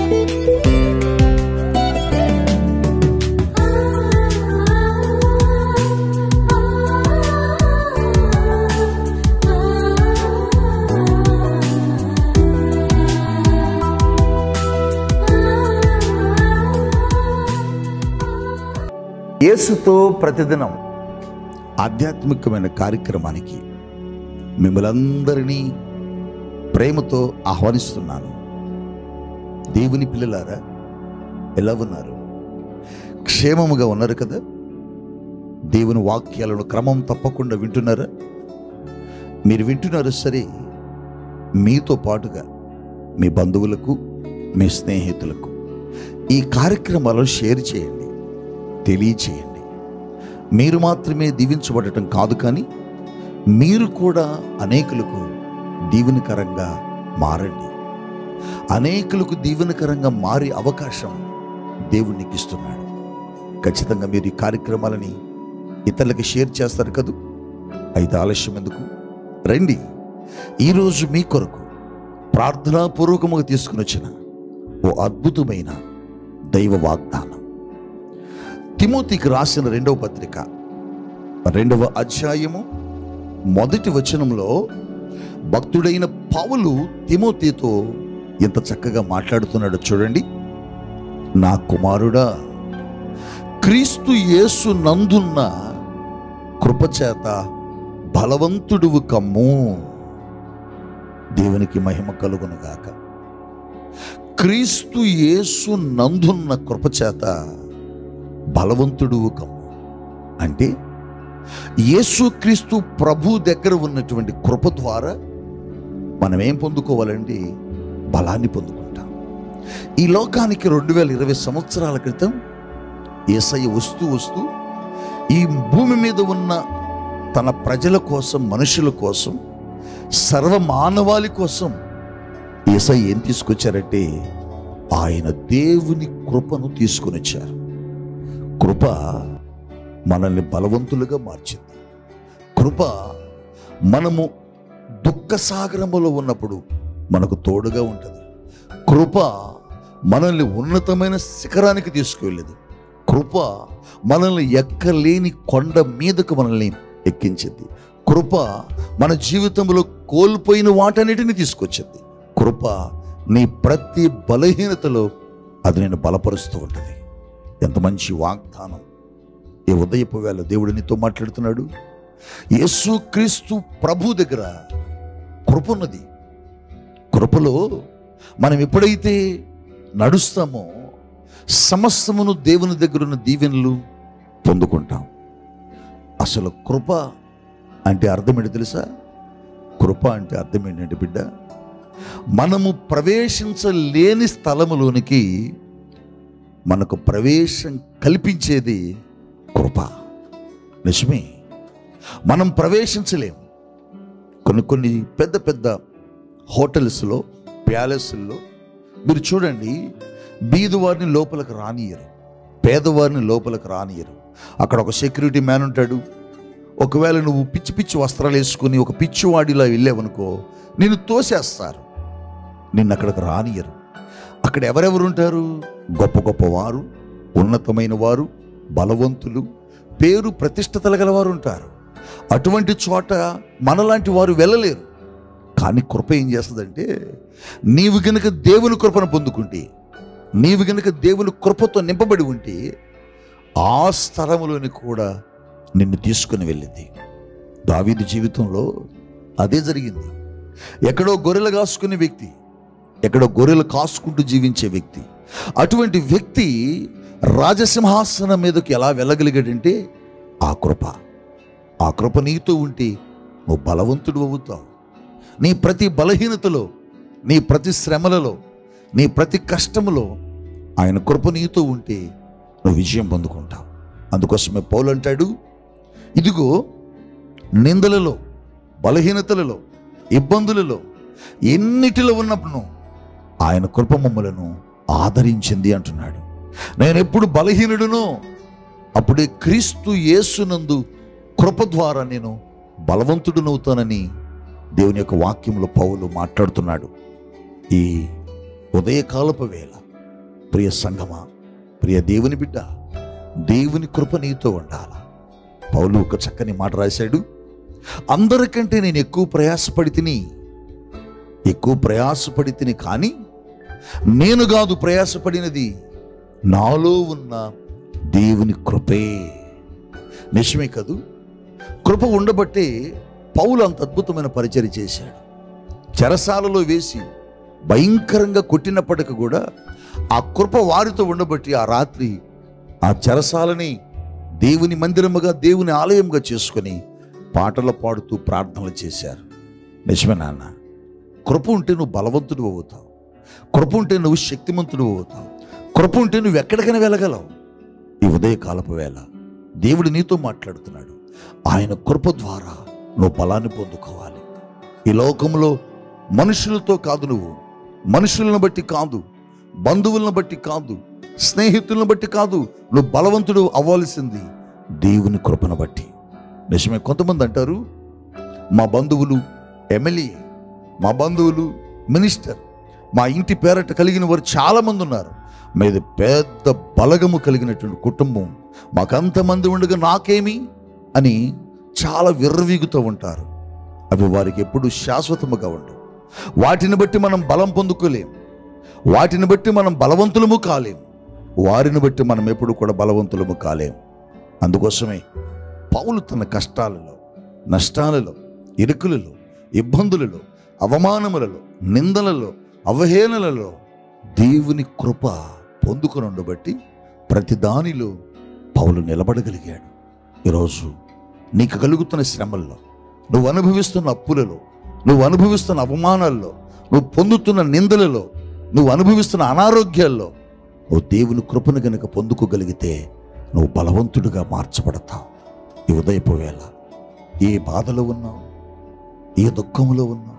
యేసుతో ప్రతిదినం ఆధ్యాత్మికమైన కార్యక్రమానికి మిమ్మల్ని అందరినీ ప్రేమతో ఆహ్వానిస్తున్నాను దేవుని పిల్లలారా ఎలా ఉన్నారు క్షేమముగా ఉన్నారు కదా దేవుని వాక్యాలను క్రమం తప్పకుండా వింటున్నారా మీరు వింటున్నారు సరే మీతో పాటుగా మీ బంధువులకు మీ స్నేహితులకు ఈ కార్యక్రమాలను షేర్ చేయండి తెలియచేయండి మీరు మాత్రమే దీవించబడటం కాదు కానీ మీరు కూడా అనేకులకు దీవెనకరంగా మారండి అనేకులకు దీవెనకరంగా మారే అవకాశం దేవుడు నీకు ఇస్తున్నాడు ఖచ్చితంగా మీరు ఈ కార్యక్రమాలని ఇతరులకి షేర్ చేస్తారు కదూ అయితే ఆలస్యం ఎందుకు రండి ఈరోజు మీ కొరకు ప్రార్థనాపూర్వకముగా తీసుకుని వచ్చిన ఓ అద్భుతమైన దైవ వాగ్దానం తిమోతికి రాసిన రెండవ పత్రిక రెండవ అధ్యాయము మొదటి వచనంలో భక్తుడైన పౌలు తిమోతితో ఎంత చక్కగా మాట్లాడుతున్నాడో చూడండి నా కుమారుడా క్రీస్తు యేసు నందున్న కృపచేత బలవంతుడువు కమ్ము దేవునికి మహిమ కలుగునుగాక క్రీస్తు యేసు నందున్న కృపచేత బలవంతుడు కమ్ము అంటే యేసుక్రీస్తు ప్రభు దగ్గర ఉన్నటువంటి కృప ద్వారా మనం ఏం పొందుకోవాలండి బలాన్ని పొందుకుంటాం ఈ లోకానికి రెండు వేల ఇరవై సంవత్సరాల క్రితం ఏసయ్య వస్తూ వస్తూ ఈ భూమి మీద ఉన్న తన ప్రజల కోసం మనుషుల కోసం సర్వ మానవాళి కోసం ఏసై ఏం తీసుకొచ్చారంటే ఆయన దేవుని కృపను తీసుకొని వచ్చారు కృప మనల్ని బలవంతులుగా మార్చింది కృప మనము దుఃఖ సాగరములో ఉన్నప్పుడు మనకు తోడుగా ఉంటుంది కృప మనల్ని ఉన్నతమైన శిఖరానికి తీసుకువెళ్ళేది కృప మనల్ని ఎక్కలేని కొండ మీదకు మనల్ని ఎక్కించింది కృప మన జీవితంలో కోల్పోయిన వాటన్నిటిని తీసుకొచ్చింది కృప నీ ప్రతి బలహీనతలో అది నేను బలపరుస్తూ ఉంటుంది ఎంత మంచి వాగ్దానం ఈ ఉదయపు వేళ దేవుడు నీతో మాట్లాడుతున్నాడు యేసు క్రీస్తు ప్రభు దగ్గర కృప ఉన్నది కృపలో మనం ఎప్పుడైతే నడుస్తామో సమస్తమును దేవుని దగ్గర ఉన్న దీవెనలు పొందుకుంటాం అసలు కృప అంటే అర్థం ఏంటి తెలుసా కృప అంటే అర్థం ఏంటంటే బిడ్డ మనము ప్రవేశించలేని స్థలములోనికి మనకు ప్రవేశం కల్పించేది కృప నిజమే మనం ప్రవేశించలేము కొన్ని కొన్ని పెద్ద పెద్ద హోటల్స్లో ప్యాలెస్ల్లో మీరు చూడండి బీదువారిని లోపలికి రానియరు పేదవారిని లోపలికి రానియరు అక్కడ ఒక సెక్యూరిటీ మ్యాన్ ఉంటాడు ఒకవేళ నువ్వు పిచ్చి పిచ్చి వస్త్రాలు వేసుకుని ఒక పిచ్చివాడిలా వెళ్ళావనుకో నిన్ను తోసేస్తారు నిన్ను అక్కడికి రానియరు అక్కడ ఎవరెవరు ఉంటారు గొప్ప గొప్ప వారు ఉన్నతమైన వారు బలవంతులు పేరు ప్రతిష్టతలు గలవారు ఉంటారు అటువంటి చోట మనలాంటి వారు వెళ్ళలేరు కానీ కృప ఏం చేస్తుందంటే నీవు గనుక దేవుని కృపను పొందుకుంటే నీవు గనుక దేవుని కృపతో నింపబడి ఉంటే ఆ స్థలములోని కూడా నిన్ను తీసుకుని వెళ్ళింది దావీదు జీవితంలో అదే జరిగింది ఎక్కడో గొర్రెలు కాసుకునే వ్యక్తి ఎక్కడో గొర్రెలు కాసుకుంటూ జీవించే వ్యక్తి అటువంటి వ్యక్తి రాజసింహాసనం మీదకి ఎలా వెళ్ళగలిగాడంటే ఆ కృప ఆ కృప నీతో ఉంటే నువ్వు బలవంతుడు అవుతావు నీ ప్రతి బలహీనతలో నీ ప్రతి శ్రమలలో నీ ప్రతి కష్టములో ఆయన కృప నీతో ఉంటే నువ్వు విజయం పొందుకుంటావు అందుకోసమే పౌలు అంటాడు ఇదిగో నిందలలో బలహీనతలలో ఇబ్బందులలో ఎన్నిటిలో ఉన్నప్పుడు ఆయన కృప మమ్మలను ఆదరించింది అంటున్నాడు నేను ఎప్పుడు బలహీనుడునో అప్పుడే క్రీస్తు యేసునందు కృప ద్వారా నేను బలవంతుడునవుతానని దేవుని యొక్క వాక్యంలో పౌలు మాట్లాడుతున్నాడు ఈ ఉదయకాలపు వేళ ప్రియ సంగమా ప్రియ దేవుని బిడ్డ దేవుని కృప నీతో ఉండాల పౌలు ఒక చక్కని మాట రాశాడు అందరికంటే నేను ఎక్కువ ప్రయాసపడి తిని ఎక్కువ ప్రయాసపడి తిని కానీ నేను కాదు ప్రయాసపడినది నాలో ఉన్న దేవుని కృపే నిజమే కదూ కృప ఉండబట్టే పౌలు అంత అద్భుతమైన పరిచయం చేశాడు చెరసాలలో వేసి భయంకరంగా కొట్టినప్పటికీ కూడా ఆ కృప వారితో ఉండబట్టి ఆ రాత్రి ఆ చెరసాలని దేవుని మందిరముగా దేవుని ఆలయంగా చేసుకొని పాటలు పాడుతూ ప్రార్థనలు చేశారు నిజమే నాన్న కృప ఉంటే నువ్వు బలవంతుడు అవుతావు కృప ఉంటే నువ్వు శక్తిమంతుడు అవుతావు కృప ఉంటే నువ్వు ఎక్కడికైనా వెళ్ళగలవు ఈ ఉదయకాలపు వేళ దేవుడు నీతో మాట్లాడుతున్నాడు ఆయన కృప ద్వారా నువ్వు బలాన్ని పొందుకోవాలి ఈ లోకంలో మనుషులతో కాదు నువ్వు మనుషులను బట్టి కాదు బంధువులను బట్టి కాదు స్నేహితులను బట్టి కాదు నువ్వు బలవంతుడు అవ్వాల్సింది దేవుని కృపను బట్టి నిజమే కొంతమంది అంటారు మా బంధువులు ఎమ్మెల్యే మా బంధువులు మినిస్టర్ మా ఇంటి పేరట కలిగిన వారు చాలామంది ఉన్నారు మీది పెద్ద బలగము కలిగినటువంటి కుటుంబం మాకంతమంది ఉండగా నాకేమి అని చాలా విర్రవీగుతూ ఉంటారు అవి వారికి ఎప్పుడు శాశ్వతముగా ఉండవు వాటిని బట్టి మనం బలం పొందుకోలేం వాటిని బట్టి మనం బలవంతులము కాలేం వారిని బట్టి మనం ఎప్పుడు కూడా బలవంతులము కాలేం అందుకోసమే పౌలు తన కష్టాలలో నష్టాలలో ఇరుకులలో ఇబ్బందులలో అవమానములలో నిందలలో అవహేళనలలో దేవుని కృప పొందుకొని ఉండబట్టి ప్రతి దానిలో పౌలు నిలబడగలిగాడు ఈరోజు నీకు కలుగుతున్న శ్రమల్లో నువ్వు అనుభవిస్తున్న అప్పులలో నువ్వు అనుభవిస్తున్న అవమానాల్లో నువ్వు పొందుతున్న నిందలలో నువ్వు అనుభవిస్తున్న అనారోగ్యాల్లో నువ్వు దేవుని కృపను గనుక పొందుకోగలిగితే నువ్వు బలవంతుడిగా మార్చబడతావు ఈ ఉదయపు వేళ ఏ బాధలో ఉన్నావు ఏ దుఃఖంలో ఉన్నావు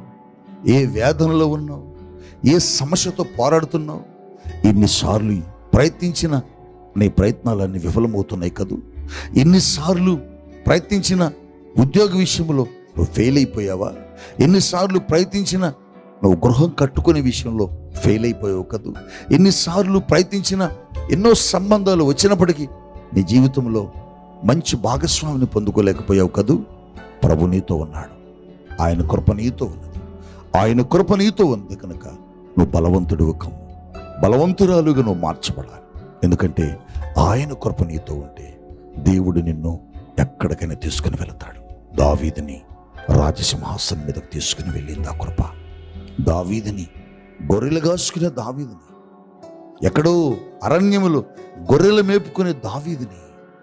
ఏ వేదనలో ఉన్నావు ఏ సమస్యతో పోరాడుతున్నావు ఎన్నిసార్లు ప్రయత్నించిన నీ ప్రయత్నాలన్నీ విఫలమవుతున్నాయి కదూ ఎన్నిసార్లు ప్రయత్నించిన ఉద్యోగ విషయంలో నువ్వు ఫెయిల్ అయిపోయావా ఎన్నిసార్లు ప్రయత్నించిన నువ్వు గృహం కట్టుకునే విషయంలో ఫెయిల్ అయిపోయావు కదూ ఎన్నిసార్లు ప్రయత్నించిన ఎన్నో సంబంధాలు వచ్చినప్పటికీ నీ జీవితంలో మంచి భాగస్వామిని పొందుకోలేకపోయావు కదూ ప్రభు నీతో ఉన్నాడు ఆయన కృప నీతో ఉన్నది ఆయన కృప నీతో ఉంది కనుక నువ్వు బలవంతుడు కమ్ము బలవంతురాలుగా నువ్వు మార్చబడాలి ఎందుకంటే ఆయన కృప నీతో ఉంటే దేవుడు నిన్ను ఎక్కడికైనా తీసుకుని వెళతాడు దావీదిని రాజసింహాసనం మీదకి తీసుకుని వెళ్ళింది ఆ కృప దావీదిని గొర్రెలు కాసుకునే దావీదిని ఎక్కడో అరణ్యములో గొర్రెలు మేపుకునే దావీదిని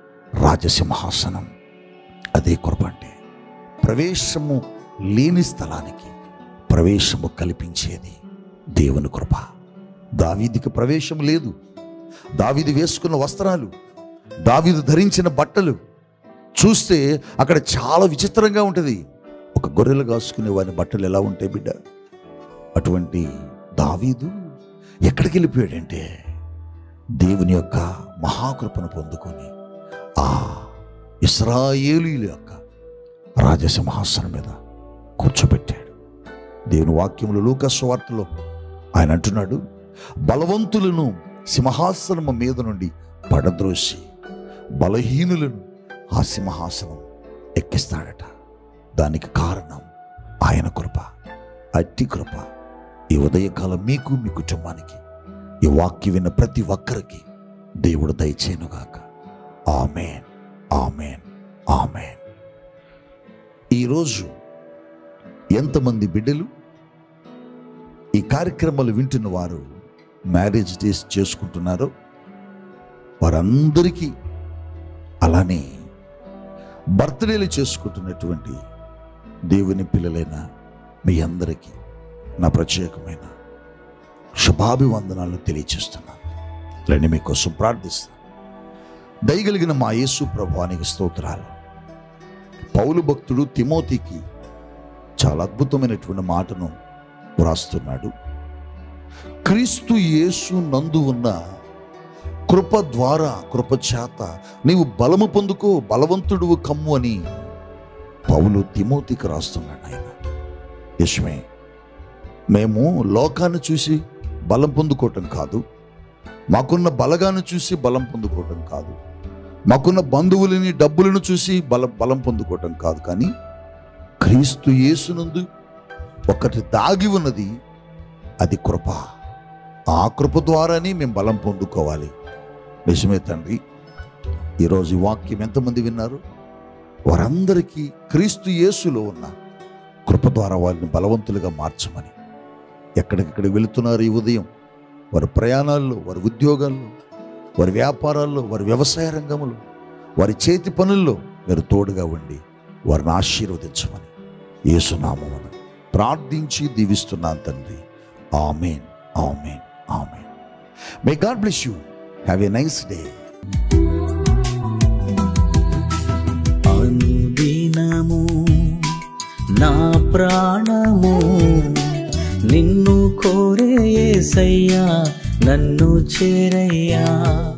రాజసింహాసనం అదే కృప అంటే ప్రవేశము లేని స్థలానికి ప్రవేశము కల్పించేది దేవుని కృప దావీదికి ప్రవేశం లేదు దావీది వేసుకున్న వస్త్రాలు దావీదు ధరించిన బట్టలు చూస్తే అక్కడ చాలా విచిత్రంగా ఉంటుంది ఒక గొర్రెలు కాసుకునే వారి బట్టలు ఎలా ఉంటాయి బిడ్డ అటువంటి దావీదు ఎక్కడికి వెళ్ళిపోయాడంటే దేవుని యొక్క మహాకృపను పొందుకొని ఆ ఇస్రాయేలీల యొక్క రాజసింహాసనం మీద కూర్చోబెట్టాడు దేవుని వాక్యములు లూకస్ వార్తలో ఆయన అంటున్నాడు బలవంతులను సింహాసనము మీద నుండి పడద్రోసి బలహీనులను ఆ సింహాసనం ఎక్కిస్తాడట దానికి కారణం ఆయన కృప అట్టి కృప ఈ ఉదయకాలం మీకు మీ కుటుంబానికి ఈ వాక్య విన్న ప్రతి ఒక్కరికి దేవుడు దయచేనుగాక ఆమెన్ ఆమెన్ ఆమెన్ ఈరోజు ఎంతమంది బిడ్డలు ఈ కార్యక్రమాలు వింటున్న వారు మ్యారేజ్ డేస్ చేసుకుంటున్నారో వారందరికీ అలానే బర్త్డేలు చేసుకుంటున్నటువంటి దేవుని పిల్లలైన మీ అందరికీ నా ప్రత్యేకమైన శుభాభివందనాలు తెలియచేస్తున్నాను లేని మీకోసం ప్రార్థిస్తాను దయగలిగిన మా యేసు ప్రభానికి స్తోత్రాలు పౌలు భక్తుడు తిమోతికి చాలా అద్భుతమైనటువంటి మాటను వ్రాస్తున్నాడు క్రీస్తు యేసు నందు ఉన్న కృప ద్వారా కృప చేత నీవు బలము పొందుకో బలవంతుడు కమ్ము అని పౌలు తిమోతికి రాస్తున్నాడు ఆయన యశ్మే మేము లోకాన్ని చూసి బలం పొందుకోవటం కాదు మాకున్న బలగాను చూసి బలం పొందుకోవటం కాదు మాకున్న బంధువులని డబ్బులను చూసి బలం బలం పొందుకోవటం కాదు కానీ క్రీస్తు యేసునందు ఒకటి దాగి ఉన్నది అది కృప ఆ కృప ద్వారానే మేము బలం పొందుకోవాలి నిజమే తండ్రి ఈరోజు ఈ వాక్యం ఎంతమంది విన్నారు వారందరికీ క్రీస్తు యేసులో ఉన్న కృప ద్వారా వారిని బలవంతులుగా మార్చమని ఎక్కడికెక్కడికి వెళుతున్నారు ఈ ఉదయం వారి ప్రయాణాల్లో వారి ఉద్యోగాల్లో వారి వ్యాపారాల్లో వారి వ్యవసాయ రంగంలో వారి చేతి పనుల్లో మీరు తోడుగా ఉండి వారిని ఆశీర్వదించమని యేసునామమును ప్రార్థించి దీవిస్తున్నాను తండ్రి amen amen amen may God bless you have a nice day అనుదినము నా ప్రాణము నిన్ను కోరే యేసయ్యా నన్ను చేరయ్యా